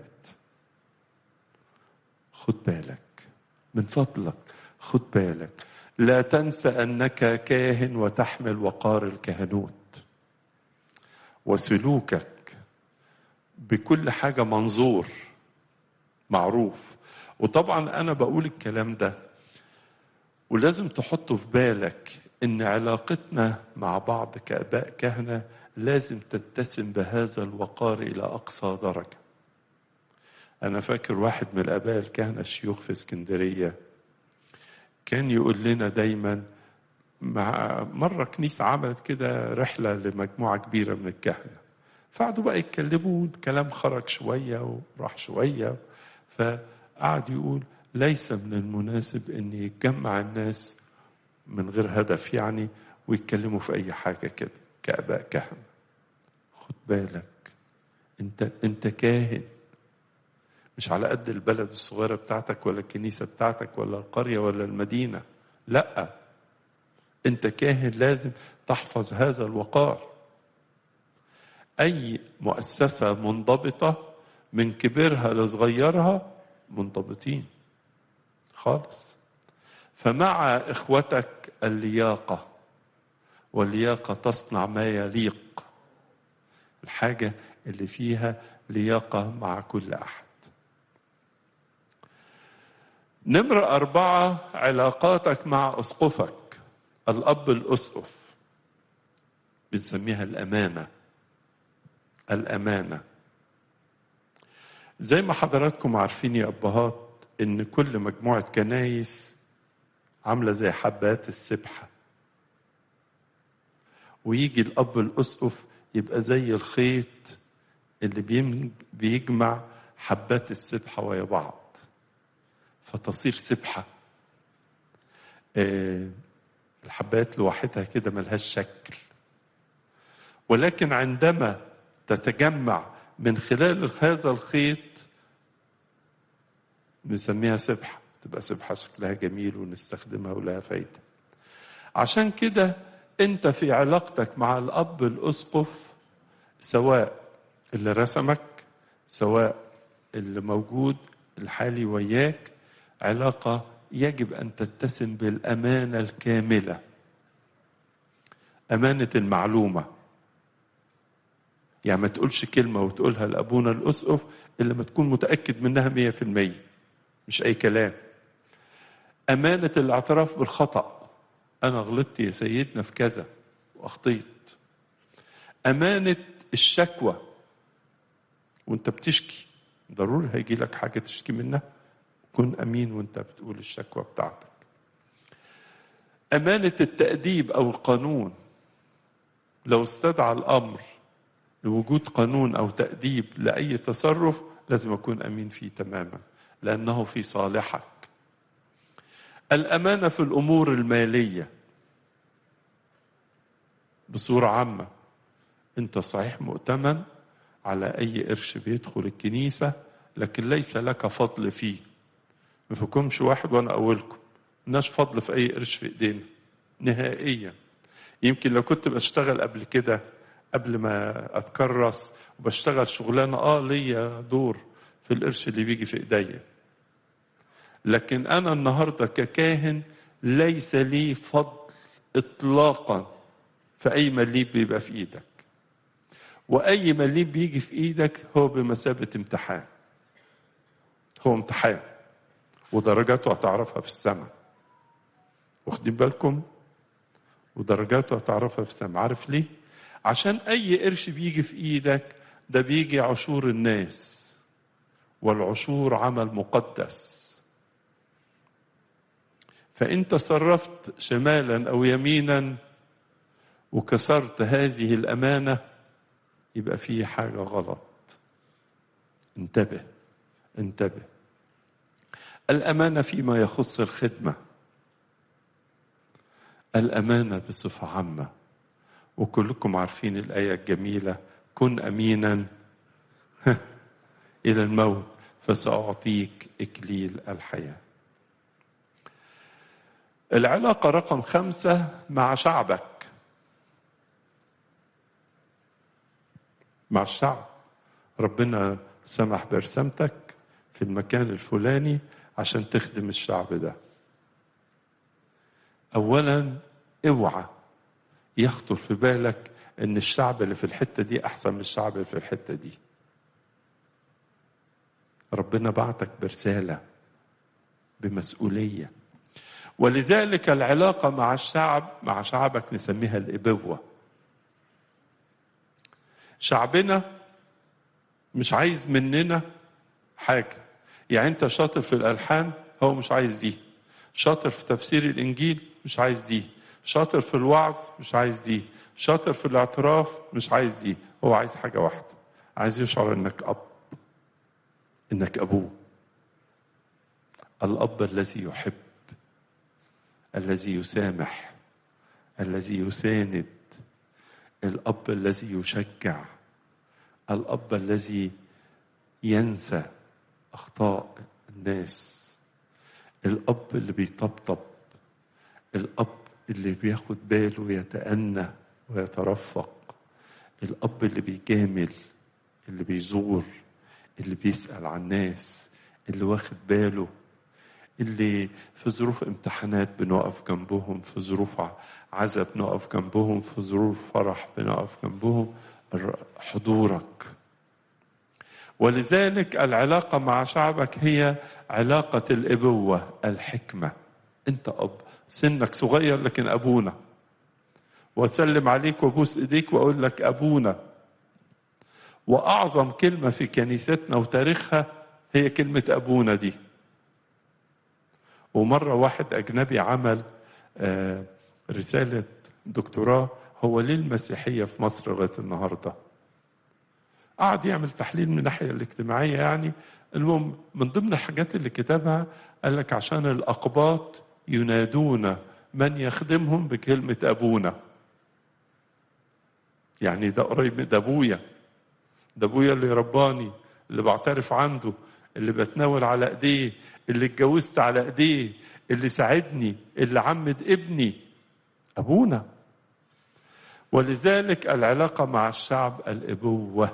خد بالك من فضلك خد بالك لا تنسى انك كاهن وتحمل وقار الكهنوت وسلوكك بكل حاجه منظور معروف وطبعا انا بقول الكلام ده ولازم تحطه في بالك ان علاقتنا مع بعض كاباء كهنه لازم تتسم بهذا الوقار الى اقصى درجه أنا فاكر واحد من الآباء الكهنة الشيوخ في اسكندرية كان يقول لنا دايما مع مرة كنيسة عملت كده رحلة لمجموعة كبيرة من الكهنة فقعدوا بقى يتكلموا الكلام خرج شوية وراح شوية فقعد يقول ليس من المناسب أن يتجمع الناس من غير هدف يعني ويتكلموا في أي حاجة كده كآباء كهنة خد بالك أنت أنت كاهن مش على قد البلد الصغيرة بتاعتك ولا الكنيسة بتاعتك ولا القرية ولا المدينة لا انت كاهن لازم تحفظ هذا الوقار اي مؤسسه منضبطه من كبرها لصغيرها منضبطين خالص فمع اخوتك اللياقه واللياقه تصنع ما يليق الحاجه اللي فيها لياقه مع كل احد نمرة أربعة علاقاتك مع أسقفك الأب الأسقف بنسميها الأمانة الأمانة زي ما حضراتكم عارفين يا أبهات إن كل مجموعة كنايس عاملة زي حبات السبحة ويجي الأب الأسقف يبقى زي الخيط اللي بيجمع حبات السبحة ويا بعض فتصير سبحة الحبات لوحدها كده ملهاش شكل ولكن عندما تتجمع من خلال هذا الخيط نسميها سبحة تبقى سبحة شكلها جميل ونستخدمها ولها فايدة عشان كده انت في علاقتك مع الأب الأسقف سواء اللي رسمك سواء اللي موجود الحالي وياك علاقة يجب أن تتسم بالأمانة الكاملة أمانة المعلومة يعني ما تقولش كلمة وتقولها لأبونا الأسقف إلا ما تكون متأكد منها مية في المية مش أي كلام أمانة الاعتراف بالخطأ أنا غلطت يا سيدنا في كذا وأخطيت أمانة الشكوى وأنت بتشكي ضروري هيجي لك حاجة تشكي منها كن أمين وأنت بتقول الشكوى بتاعتك أمانة التأديب أو القانون لو استدعى الأمر لوجود قانون أو تأديب لأي تصرف لازم أكون أمين فيه تماما لأنه في صالحك الأمانة في الأمور المالية بصورة عامة أنت صحيح مؤتمن على أي قرش بيدخل الكنيسة لكن ليس لك فضل فيه ما فيكمش واحد وأنا أولكم ملناش فضل في أي قرش في إيدينا نهائيا يمكن لو كنت بشتغل قبل كده قبل ما أتكرس وبشتغل شغلانة آه ليا دور في القرش اللي بيجي في إيديا لكن أنا النهاردة ككاهن ليس لي فضل إطلاقا في أي مليب بيبقى في إيدك وأي مليب بيجي في إيدك هو بمثابة امتحان هو امتحان ودرجاته هتعرفها في السماء واخدين بالكم ودرجاته هتعرفها في السماء عارف ليه عشان أي قرش بيجي في إيدك ده بيجي عشور الناس والعشور عمل مقدس فإن تصرفت شمالا أو يمينا وكسرت هذه الأمانة يبقى في حاجة غلط انتبه انتبه الأمانة فيما يخص الخدمة الأمانة بصفة عامة وكلكم عارفين الآية الجميلة كن أمينا إلى الموت فسأعطيك إكليل الحياة العلاقة رقم خمسة مع شعبك مع الشعب ربنا سمح برسامتك في المكان الفلاني عشان تخدم الشعب ده اولا اوعى يخطر في بالك ان الشعب اللي في الحته دي احسن من الشعب اللي في الحته دي ربنا بعتك برساله بمسؤوليه ولذلك العلاقه مع الشعب مع شعبك نسميها الابوه شعبنا مش عايز مننا حاجه يعني انت شاطر في الالحان هو مش عايز دي شاطر في تفسير الانجيل مش عايز دي شاطر في الوعظ مش عايز دي شاطر في الاعتراف مش عايز دي هو عايز حاجه واحده عايز يشعر انك اب انك ابوه الاب الذي يحب الذي يسامح الذي يساند الاب الذي يشجع الاب الذي ينسى اخطاء الناس الاب اللي بيطبطب الاب اللي بياخد باله ويتأنى ويترفق الأب اللي بيجامل اللي بيزور اللي بيسأل عن الناس اللي واخد باله اللي في ظروف امتحانات بنقف جنبهم في ظروف عزب بنقف جنبهم في ظروف فرح بنقف جنبهم حضورك ولذلك العلاقة مع شعبك هي علاقة الأبوة الحكمة أنت أب سنك صغير لكن أبونا وأسلم عليك وأبوس إيديك وأقول لك أبونا وأعظم كلمة في كنيستنا وتاريخها هي كلمة أبونا دي ومرة واحد أجنبي عمل رسالة دكتوراه هو ليه المسيحية في مصر لغاية النهاردة قعد يعمل تحليل من الناحية الاجتماعية يعني المهم من ضمن الحاجات اللي كتبها قال لك عشان الأقباط ينادون من يخدمهم بكلمة أبونا يعني ده قريب ده أبويا ده أبويا اللي رباني اللي بعترف عنده اللي بتناول على ايديه اللي اتجوزت على ايديه اللي ساعدني اللي عمد ابني ابونا ولذلك العلاقه مع الشعب الابوه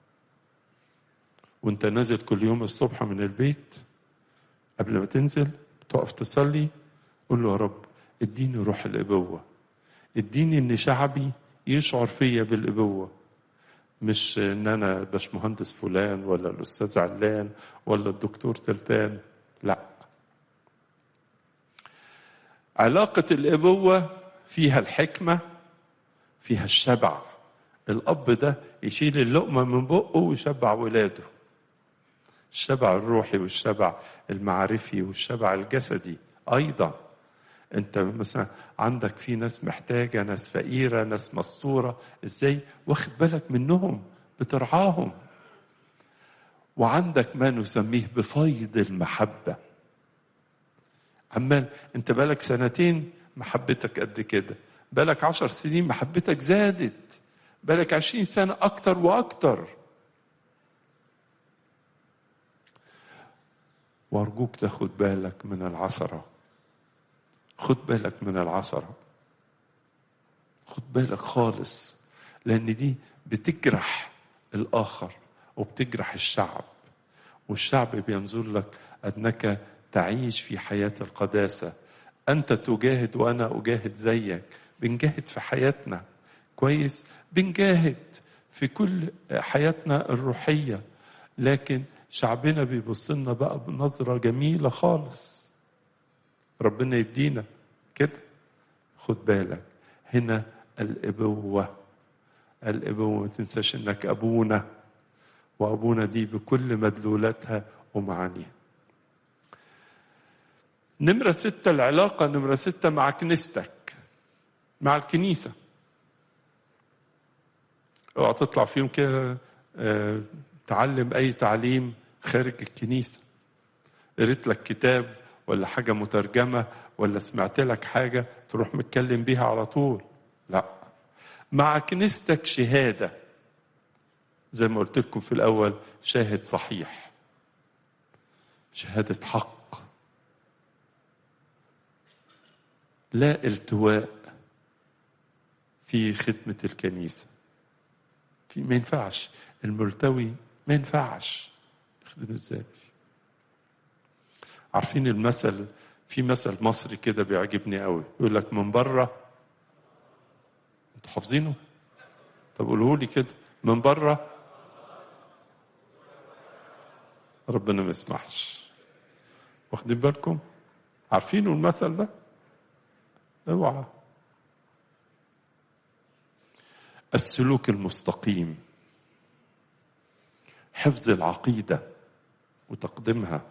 وانت نازل كل يوم الصبح من البيت قبل ما تنزل تقف تصلي قول له يا رب اديني روح الابوه اديني ان شعبي يشعر فيا بالابوه مش ان انا باشمهندس فلان ولا الاستاذ علان ولا الدكتور تلتان لا علاقة الأبوة فيها الحكمة فيها الشبع الأب ده يشيل اللقمة من بقه ويشبع ولاده الشبع الروحي والشبع المعرفي والشبع الجسدي أيضا انت مثلا عندك في ناس محتاجه ناس فقيره ناس مستوره ازاي واخد بالك منهم بترعاهم وعندك ما نسميه بفيض المحبه عمال انت بالك سنتين محبتك قد كده بالك عشر سنين محبتك زادت بالك عشرين سنة أكتر وأكتر وأرجوك تاخد بالك من العثرة خد بالك من العثرة خد بالك خالص لأن دي بتجرح الآخر وبتجرح الشعب والشعب بينظر لك أنك تعيش في حياة القداسة أنت تجاهد وأنا أجاهد زيك بنجاهد في حياتنا كويس بنجاهد في كل حياتنا الروحية لكن شعبنا بيبص لنا بقى بنظرة جميلة خالص ربنا يدينا كده خد بالك هنا الأبوة الأبوة ما تنساش إنك أبونا وأبونا دي بكل مدلولاتها ومعانيها نمرة ستة العلاقة نمرة ستة مع كنيستك مع الكنيسة اوعى تطلع فيهم كده اه تعلم أي تعليم خارج الكنيسة قريت لك كتاب ولا حاجة مترجمة ولا سمعت لك حاجة تروح متكلم بيها على طول لا مع كنيستك شهادة زي ما قلت لكم في الأول شاهد صحيح شهادة حق لا التواء في خدمة الكنيسة في ما ينفعش الملتوي ما ينفعش يخدم ازاي عارفين المثل في مثل مصري كده بيعجبني قوي يقول لك من بره انتوا حافظينه طب قولوا لي كده من بره ربنا ما يسمحش واخدين بالكم عارفينه المثل ده اوعى السلوك المستقيم حفظ العقيده وتقديمها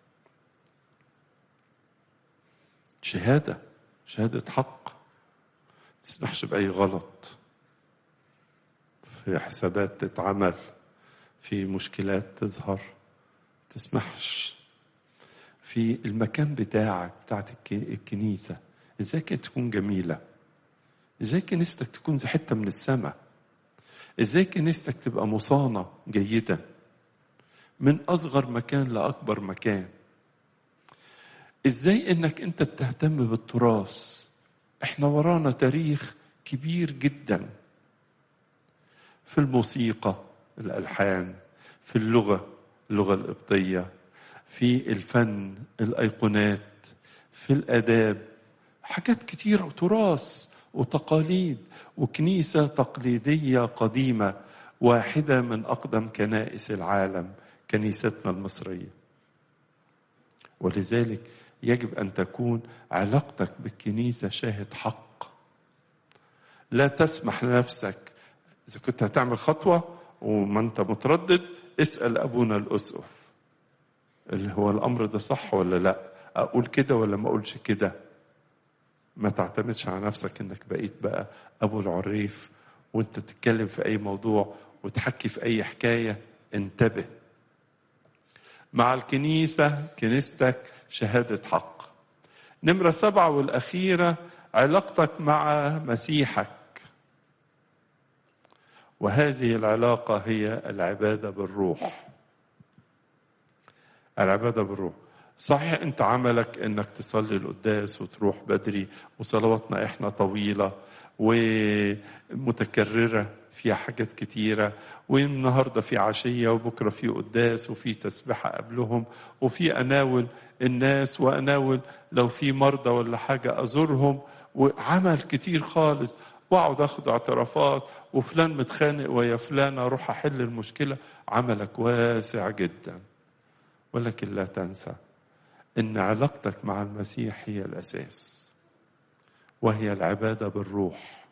شهاده شهاده حق تسمحش باي غلط في حسابات تتعمل في مشكلات تظهر تسمحش في المكان بتاعك بتاعت الكنيسه ازاي تكون جميلة ازاي كنيستك تكون زي حتة من السماء ازاي كنيستك تبقى مصانة جيدا من اصغر مكان لاكبر مكان ازاي انك انت بتهتم بالتراث احنا ورانا تاريخ كبير جدا في الموسيقى الالحان في اللغه اللغه القبطيه في الفن الايقونات في الاداب حاجات كتيره وتراث وتقاليد وكنيسه تقليديه قديمه واحده من اقدم كنائس العالم كنيستنا المصريه ولذلك يجب ان تكون علاقتك بالكنيسه شاهد حق لا تسمح لنفسك اذا كنت هتعمل خطوه وما انت متردد اسال ابونا الاسقف اللي هو الامر ده صح ولا لا اقول كده ولا ما اقولش كده ما تعتمدش على نفسك انك بقيت بقى ابو العريف وانت تتكلم في اي موضوع وتحكي في اي حكايه انتبه مع الكنيسه كنيستك شهاده حق نمره سبعه والاخيره علاقتك مع مسيحك وهذه العلاقه هي العباده بالروح العباده بالروح صحيح انت عملك انك تصلي القداس وتروح بدري وصلواتنا احنا طويله ومتكرره فيها حاجات كتيره والنهارده في عشيه وبكره في قداس وفي تسبحه قبلهم وفي اناول الناس واناول لو في مرضى ولا حاجه ازورهم وعمل كتير خالص واقعد اخد اعترافات وفلان متخانق ويا فلان اروح احل المشكله عملك واسع جدا ولكن لا تنسى ان علاقتك مع المسيح هي الاساس وهي العباده بالروح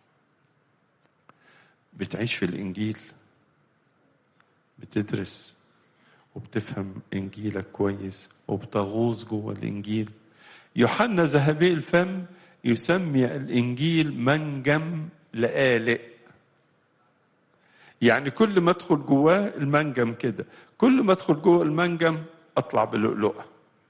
بتعيش في الانجيل بتدرس وبتفهم انجيلك كويس وبتغوص جوه الانجيل يوحنا ذهبي الفم يسمي الانجيل منجم لآلئ يعني كل ما ادخل جواه المنجم كده كل ما ادخل جوه المنجم اطلع بلؤلؤه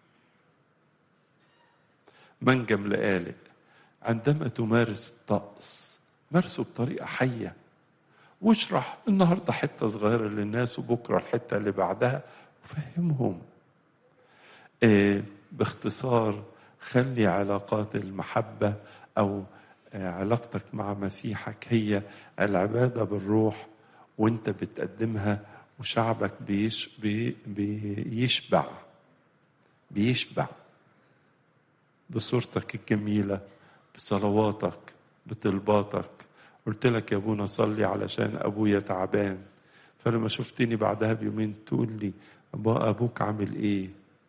منجم لآلئ عندما تمارس الطقس مارسه بطريقة حية واشرح النهاردة حتة صغيرة للناس وبكرة الحتة اللي بعدها وفهمهم آه باختصار خلي علاقات المحبة أو آه علاقتك مع مسيحك هي العبادة بالروح وانت بتقدمها وشعبك بيش بي بيشبع بيشبع بصورتك الجميلة بصلواتك بطلباتك قلت لك يا ابونا صلي علشان ابويا تعبان فلما شفتني بعدها بيومين تقول لي ابوك عامل ايه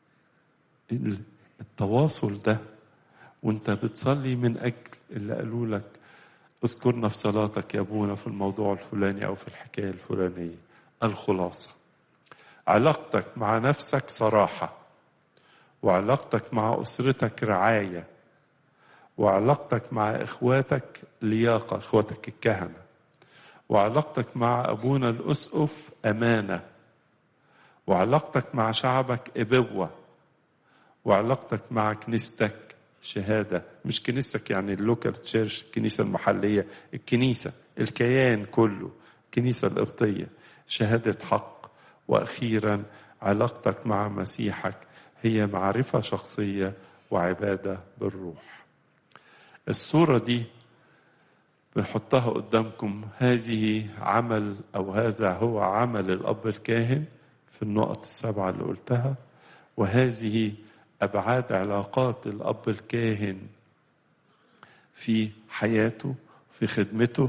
التواصل ده وانت بتصلي من اجل اللي قالوا لك اذكرنا في صلاتك يا ابونا في الموضوع الفلاني او في الحكايه الفلانيه الخلاصه علاقتك مع نفسك صراحه وعلاقتك مع اسرتك رعايه وعلاقتك مع اخواتك لياقه اخواتك الكهنه وعلاقتك مع ابونا الاسقف امانه وعلاقتك مع شعبك ابوه وعلاقتك مع كنيستك شهاده مش كنيستك يعني اللوكال تشيرش الكنيسه المحليه الكنيسه الكيان كله الكنيسه القبطيه شهاده حق واخيرا علاقتك مع مسيحك هي معرفه شخصيه وعباده بالروح الصوره دي بنحطها قدامكم هذه عمل او هذا هو عمل الاب الكاهن في النقط السبعه اللي قلتها وهذه ابعاد علاقات الاب الكاهن في حياته في خدمته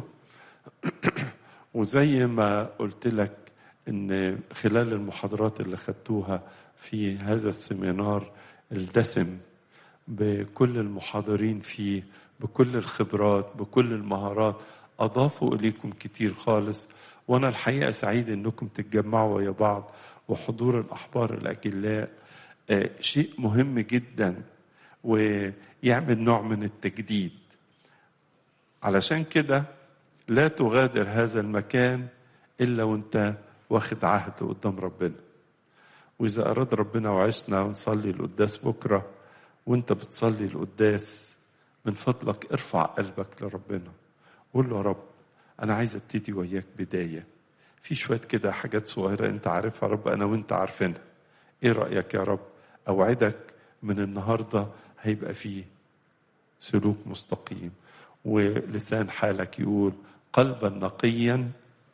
وزي ما قلت لك ان خلال المحاضرات اللي خدتوها في هذا السيمينار الدسم بكل المحاضرين فيه بكل الخبرات بكل المهارات اضافوا اليكم كتير خالص وانا الحقيقه سعيد انكم تتجمعوا ويا بعض وحضور الاحبار الاجلاء شيء مهم جدا ويعمل نوع من التجديد علشان كده لا تغادر هذا المكان الا وانت واخد عهد قدام ربنا واذا اراد ربنا وعشنا ونصلي القداس بكره وانت بتصلي القداس من فضلك ارفع قلبك لربنا قول له يا رب انا عايز ابتدي وياك بدايه في شويه كده حاجات صغيره انت عارفها يا رب انا وانت عارفينها ايه رايك يا رب اوعدك من النهارده هيبقى فيه سلوك مستقيم ولسان حالك يقول قلبا نقيا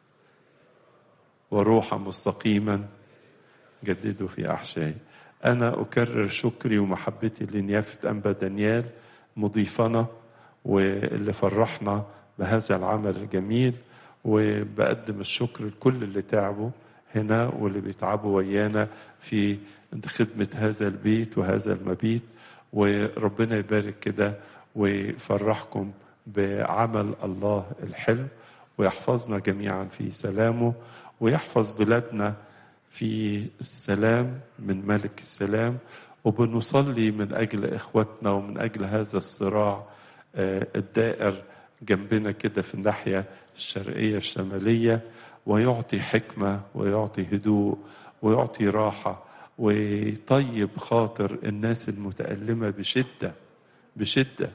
وروحا مستقيما جددوا في أحشائي أنا أكرر شكري ومحبتي لنيافة أنبا دانيال مضيفنا واللي فرحنا بهذا العمل الجميل وبقدم الشكر لكل اللي تعبوا هنا واللي بيتعبوا ويانا في خدمة هذا البيت وهذا المبيت وربنا يبارك كده ويفرحكم بعمل الله الحلو ويحفظنا جميعا في سلامه ويحفظ بلادنا في السلام من ملك السلام وبنصلي من أجل إخوتنا ومن أجل هذا الصراع الدائر جنبنا كده في الناحية الشرقية الشمالية ويعطي حكمة ويعطي هدوء ويعطي راحة ويطيب خاطر الناس المتألمة بشدة بشدة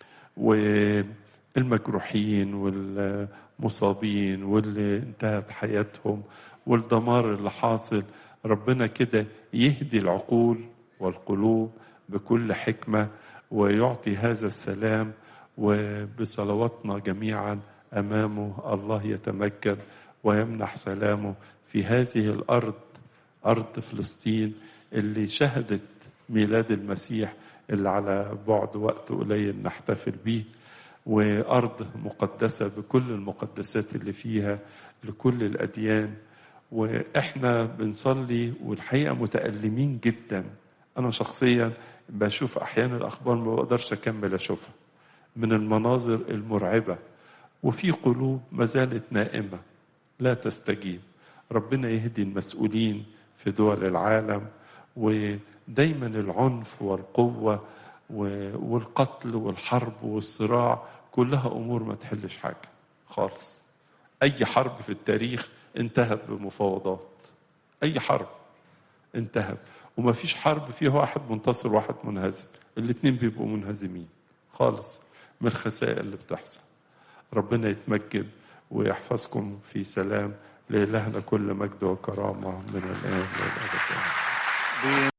والمجروحين والمصابين واللي انتهت حياتهم والدمار اللي حاصل ربنا كده يهدي العقول والقلوب بكل حكمة ويعطي هذا السلام وبصلواتنا جميعا امامه الله يتمجد ويمنح سلامه في هذه الارض ارض فلسطين اللي شهدت ميلاد المسيح اللي على بعد وقت قليل نحتفل به وارض مقدسه بكل المقدسات اللي فيها لكل الاديان واحنا بنصلي والحقيقه متالمين جدا انا شخصيا بشوف احيانا الاخبار ما بقدرش اكمل اشوفها من المناظر المرعبه وفي قلوب ما زالت نائمه لا تستجيب ربنا يهدي المسؤولين في دول العالم ودايما العنف والقوه والقتل والحرب والصراع كلها امور ما تحلش حاجه خالص اي حرب في التاريخ انتهت بمفاوضات اي حرب انتهت وما فيش حرب فيها واحد منتصر وواحد منهزم الاثنين بيبقوا منهزمين خالص من الخسائر اللي بتحصل ربنا يتمجد ويحفظكم في سلام لإلهنا كل مجد وكرامة من الآن والأبد